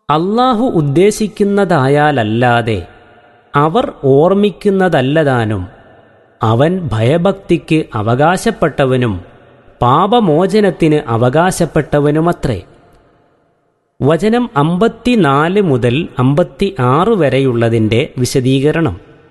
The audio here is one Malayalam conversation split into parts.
അള്ളാഹു ഉദ്ദേശിക്കുന്നതായാലല്ലാതെ അവർ ഓർമ്മിക്കുന്നതല്ലതാനും അവൻ ഭയഭക്തിക്ക് അവകാശപ്പെട്ടവനും പാപമോചനത്തിന് അവകാശപ്പെട്ടവനുമത്രേ വചനം അമ്പത്തിനാല് മുതൽ അമ്പത്തി ആറ് വരെയുള്ളതിൻ്റെ വിശദീകരണം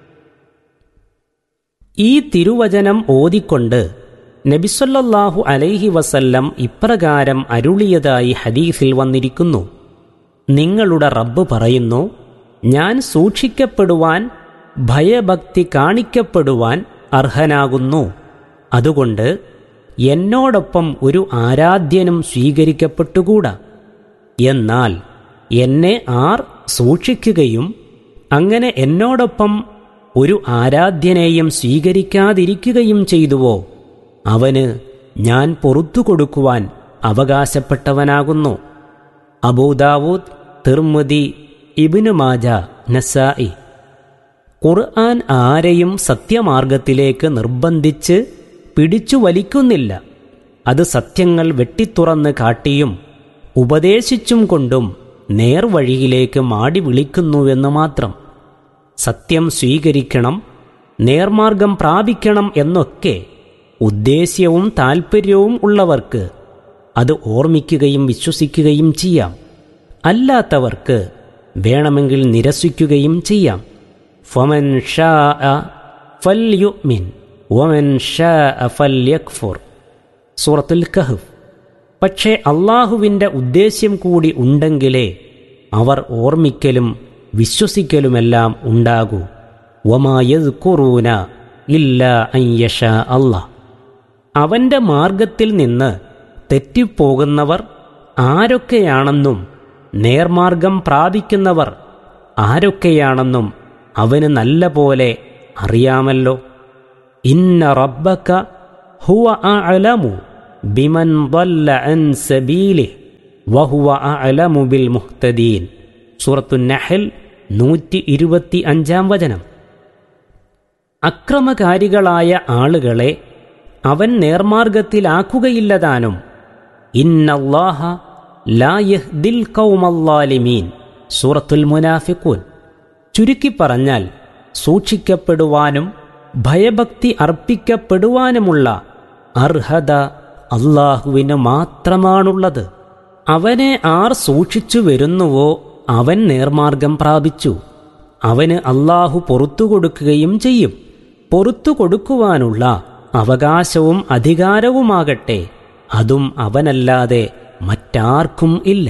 ഈ തിരുവചനം ഓതിക്കൊണ്ട് നബിസൊല്ലാഹു അലൈഹി വസല്ലം ഇപ്രകാരം അരുളിയതായി ഹദീഫിൽ വന്നിരിക്കുന്നു നിങ്ങളുടെ റബ്ബ് പറയുന്നു ഞാൻ സൂക്ഷിക്കപ്പെടുവാൻ ഭയഭക്തി കാണിക്കപ്പെടുവാൻ അർഹനാകുന്നു അതുകൊണ്ട് എന്നോടൊപ്പം ഒരു ആരാധ്യനും സ്വീകരിക്കപ്പെട്ടുകൂടാ എന്നാൽ എന്നെ ആർ സൂക്ഷിക്കുകയും അങ്ങനെ എന്നോടൊപ്പം ഒരു ആരാധ്യനെയും സ്വീകരിക്കാതിരിക്കുകയും ചെയ്തുവോ അവന് ഞാൻ പൊറത്തു കൊടുക്കുവാൻ അവകാശപ്പെട്ടവനാകുന്നു അബൂദാവൂദ് തിർമുദി ഇബിനു മാജ നസായി ഖുർആൻ ആരെയും സത്യമാർഗത്തിലേക്ക് നിർബന്ധിച്ച് പിടിച്ചു വലിക്കുന്നില്ല അത് സത്യങ്ങൾ വെട്ടിത്തുറന്ന് കാട്ടിയും ഉപദേശിച്ചും കൊണ്ടും നേർവഴിയിലേക്ക് മാടി വിളിക്കുന്നുവെന്ന് മാത്രം സത്യം സ്വീകരിക്കണം നേർമാർഗം പ്രാപിക്കണം എന്നൊക്കെ ഉദ്ദേശ്യവും താൽപ്പര്യവും ഉള്ളവർക്ക് അത് ഓർമ്മിക്കുകയും വിശ്വസിക്കുകയും ചെയ്യാം അല്ലാത്തവർക്ക് വേണമെങ്കിൽ നിരസിക്കുകയും ചെയ്യാം ഫമൻ ഷാ ഫല്യുമിൻ വമൻ ഷാ ഫല്യക്ഫുർ സൂറത്തുൽ കഹഫ് പക്ഷേ അള്ളാഹുവിൻ്റെ ഉദ്ദേശ്യം കൂടി ഉണ്ടെങ്കിലേ അവർ ഓർമ്മിക്കലും വിശ്വസിക്കലുമെല്ലാം ഉണ്ടാകൂ വമായത് കുറൂന ഇല്ല അയ്യഷ അള്ളാഹ് അവൻ്റെ മാർഗത്തിൽ നിന്ന് തെറ്റിപ്പോകുന്നവർ ആരൊക്കെയാണെന്നും നേർമാർഗം പ്രാപിക്കുന്നവർ ആരൊക്കെയാണെന്നും അവന് നല്ല പോലെ അറിയാമല്ലോ ഇന്ന റബ്ബക്ക ഹുവ അലമു ബിമൻ ضل عن سبيله وهو أعلم بالمهتدين സൂറത്തു നഹൽ നൂറ്റി ഇരുപത്തി അഞ്ചാം വചനം അക്രമകാരികളായ ആളുകളെ അവൻ നേർമാർഗത്തിലാക്കുകയില്ലതാനും ഇന്നല്ലാഹ ലാ യഹ്ദിൽ കൗമല്ലാലിമീൻ സൂറത്തുൽ മുനാഫിഖൂൻ ചുരുക്കി പറഞ്ഞാൽ സൂക്ഷിക്കപ്പെടുവാനും ഭയഭക്തി അർപ്പിക്കപ്പെടുവാനുമുള്ള അർഹത അള്ളാഹുവിന് മാത്രമാണുള്ളത് അവനെ ആർ സൂക്ഷിച്ചു വരുന്നുവോ അവൻ നേർമാർഗം പ്രാപിച്ചു അവന് അള്ളാഹു പൊറത്തു കൊടുക്കുകയും ചെയ്യും പൊറത്തു കൊടുക്കുവാനുള്ള അവകാശവും അധികാരവുമാകട്ടെ അതും അവനല്ലാതെ മറ്റാർക്കും ഇല്ല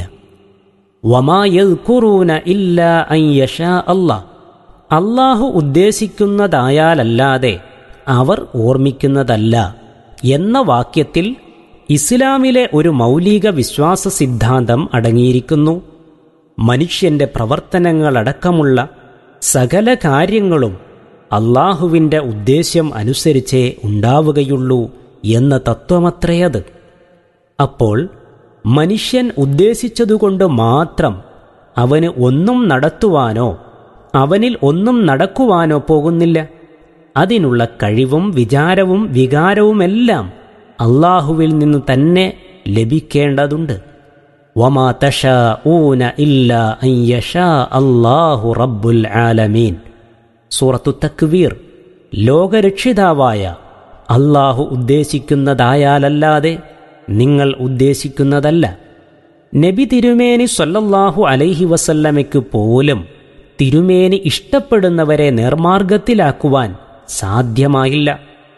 വമായൂന ഇല്ല അയ്യഷ അല്ലാ അള്ളാഹു ഉദ്ദേശിക്കുന്നതായാലല്ലാതെ അവർ ഓർമ്മിക്കുന്നതല്ല എന്ന വാക്യത്തിൽ ഇസ്ലാമിലെ ഒരു മൗലിക വിശ്വാസ സിദ്ധാന്തം അടങ്ങിയിരിക്കുന്നു മനുഷ്യന്റെ പ്രവർത്തനങ്ങളടക്കമുള്ള സകല കാര്യങ്ങളും അള്ളാഹുവിൻ്റെ ഉദ്ദേശ്യം അനുസരിച്ചേ ഉണ്ടാവുകയുള്ളൂ എന്ന തത്വമത്രയത് അപ്പോൾ മനുഷ്യൻ ഉദ്ദേശിച്ചതുകൊണ്ട് മാത്രം അവന് ഒന്നും നടത്തുവാനോ അവനിൽ ഒന്നും നടക്കുവാനോ പോകുന്നില്ല അതിനുള്ള കഴിവും വിചാരവും വികാരവുമെല്ലാം അള്ളാഹുവിൽ നിന്ന് തന്നെ ലഭിക്കേണ്ടതുണ്ട് വമാ തഷ ഊന ഇല്ല അയ്യഷാ അള്ളാഹു റബ്ബുൽ ആലമീൻ സൂറത്തു തക്വീർ ലോകരക്ഷിതാവായ അള്ളാഹു ഉദ്ദേശിക്കുന്നതായാലല്ലാതെ നിങ്ങൾ ഉദ്ദേശിക്കുന്നതല്ല നബി തിരുമേനി സല്ലല്ലാഹു അലൈഹി വസല്ലമയ്ക്ക് പോലും തിരുമേനി ഇഷ്ടപ്പെടുന്നവരെ നേർമാർഗത്തിലാക്കുവാൻ സാധ്യമായില്ല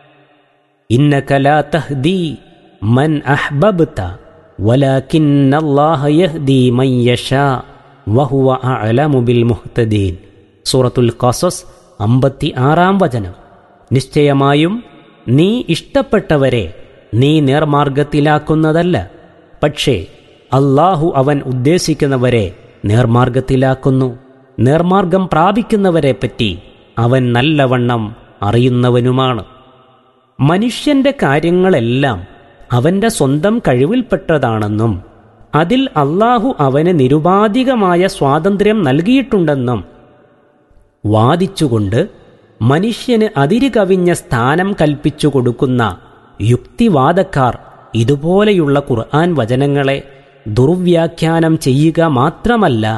ഇന്നകലാ തഹ്ദി മൻ അഹ്ബബ്ത വലാകിന്നല്ലാഹ യഹ്ദി മൻ യശാ വഹുവ അഅലമു ബിൽ മുഹ്തദീൻ സൂറത്തുൽ ഖസസ് അമ്പത്തി ആറാം വചനം നിശ്ചയമായും നീ ഇഷ്ടപ്പെട്ടവരെ നീ നേർമാർഗത്തിലാക്കുന്നതല്ല പക്ഷേ അള്ളാഹു അവൻ ഉദ്ദേശിക്കുന്നവരെ നേർമാർഗത്തിലാക്കുന്നു നേർമാർഗം പ്രാപിക്കുന്നവരെപ്പറ്റി അവൻ നല്ലവണ്ണം അറിയുന്നവനുമാണ് മനുഷ്യന്റെ കാര്യങ്ങളെല്ലാം അവന്റെ സ്വന്തം കഴിവിൽപ്പെട്ടതാണെന്നും അതിൽ അള്ളാഹു അവന് നിരുപാധികമായ സ്വാതന്ത്ര്യം നൽകിയിട്ടുണ്ടെന്നും വാദിച്ചുകൊണ്ട് മനുഷ്യന് അതിരു കവിഞ്ഞ സ്ഥാനം കൽപ്പിച്ചു കൊടുക്കുന്ന യുക്തിവാദക്കാർ ഇതുപോലെയുള്ള ഖുർആൻ വചനങ്ങളെ ദുർവ്യാഖ്യാനം ചെയ്യുക മാത്രമല്ല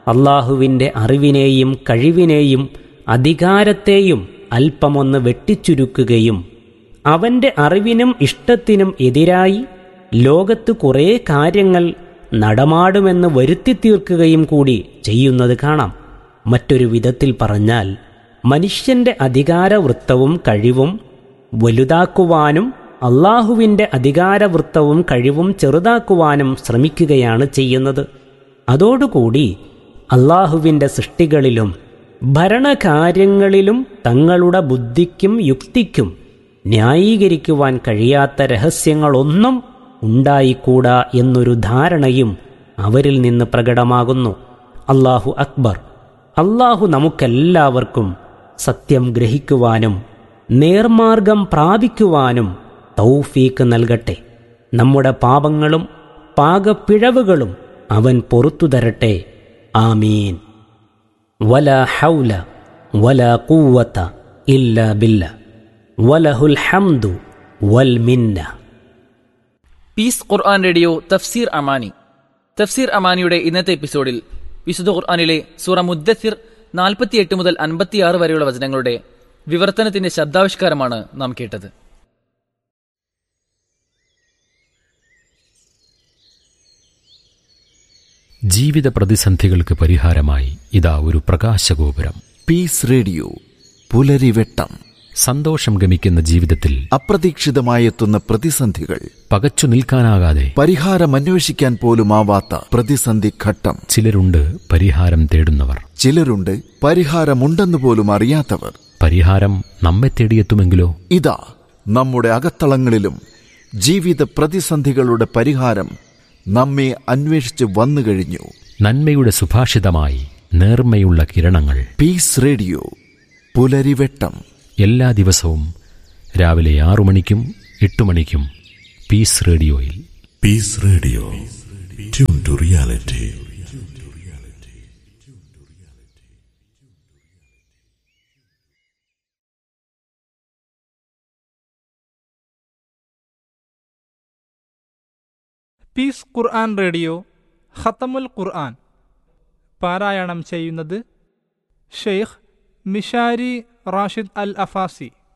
അള്ളാഹുവിൻ്റെ അറിവിനെയും കഴിവിനെയും അധികാരത്തെയും അല്പമൊന്ന് വെട്ടിച്ചുരുക്കുകയും അവൻ്റെ അറിവിനും ഇഷ്ടത്തിനും എതിരായി ലോകത്ത് കുറേ കാര്യങ്ങൾ നടമാടുമെന്ന് വരുത്തി തീർക്കുകയും കൂടി ചെയ്യുന്നത് കാണാം മറ്റൊരു വിധത്തിൽ പറഞ്ഞാൽ മനുഷ്യന്റെ അധികാരവൃത്തവും കഴിവും വലുതാക്കുവാനും അള്ളാഹുവിൻ്റെ അധികാരവൃത്തവും കഴിവും ചെറുതാക്കുവാനും ശ്രമിക്കുകയാണ് ചെയ്യുന്നത് അതോടുകൂടി അള്ളാഹുവിൻ്റെ സൃഷ്ടികളിലും ഭരണകാര്യങ്ങളിലും തങ്ങളുടെ ബുദ്ധിക്കും യുക്തിക്കും ന്യായീകരിക്കുവാൻ കഴിയാത്ത രഹസ്യങ്ങളൊന്നും ഉണ്ടായിക്കൂടാ എന്നൊരു ധാരണയും അവരിൽ നിന്ന് പ്രകടമാകുന്നു അള്ളാഹു അക്ബർ അള്ളാഹു നമുക്കെല്ലാവർക്കും സത്യം ഗ്രഹിക്കുവാനും നേർമാർഗം പ്രാപിക്കുവാനും തൗഫീക്ക് നൽകട്ടെ നമ്മുടെ പാപങ്ങളും പാകപ്പിഴവുകളും അവൻ പൊറത്തു തരട്ടെ ആമീൻ വല ഹൗല വല കൂവത്ത ഇല്ല ബില്ല വലഹുൽ ഹംദു വൽ മിന്ന പീസ് ഖുർആൻ റേഡിയോ തഫ്സീർ അമാനി തഫ്സീർ അമാനിയുടെ ഇന്നത്തെ എപ്പിസോഡിൽ വിശുദ്ധ ഖുർആനിലെ സൂറ മുദ്ദസിർ നാൽപ്പത്തിയെട്ട് മുതൽ അൻപത്തിയാറ് വരെയുള്ള വചനങ്ങളുടെ വിവർത്തനത്തിന്റെ ശബ്ദാവിഷ്കാരമാണ് നാം കേട്ടത് ജീവിത പ്രതിസന്ധികൾക്ക് പരിഹാരമായി ഇതാ ഒരു പ്രകാശഗോപുരം പീസ് റേഡിയോ പുലരിവെട്ടം സന്തോഷം ഗമിക്കുന്ന ജീവിതത്തിൽ അപ്രതീക്ഷിതമായെത്തുന്ന പ്രതിസന്ധികൾ പകച്ചു നിൽക്കാനാകാതെ പരിഹാരം അന്വേഷിക്കാൻ പോലുമാവാത്ത പ്രതിസന്ധി ഘട്ടം ചിലരുണ്ട് പരിഹാരം തേടുന്നവർ ചിലരുണ്ട് പരിഹാരമുണ്ടെന്ന് പോലും അറിയാത്തവർ പരിഹാരം നമ്മെ തേടിയെത്തുമെങ്കിലോ ഇതാ നമ്മുടെ അകത്തളങ്ങളിലും ജീവിത പ്രതിസന്ധികളുടെ പരിഹാരം നമ്മെ അന്വേഷിച്ച് വന്നു കഴിഞ്ഞു നന്മയുടെ സുഭാഷിതമായി നേർമ്മയുള്ള കിരണങ്ങൾ പീസ് റേഡിയോ പുലരിവെട്ടം എല്ലാ ദിവസവും രാവിലെ ആറു മണിക്കും എട്ടു മണിക്കും പീസ് റേഡിയോയിൽ Peace Radio. Tune to reality. Peace Quran radio ഖത്തമുൽ ഖുർആൻ പാരായണം ചെയ്യുന്നത് Sheikh Mishary Rashid Al Afasy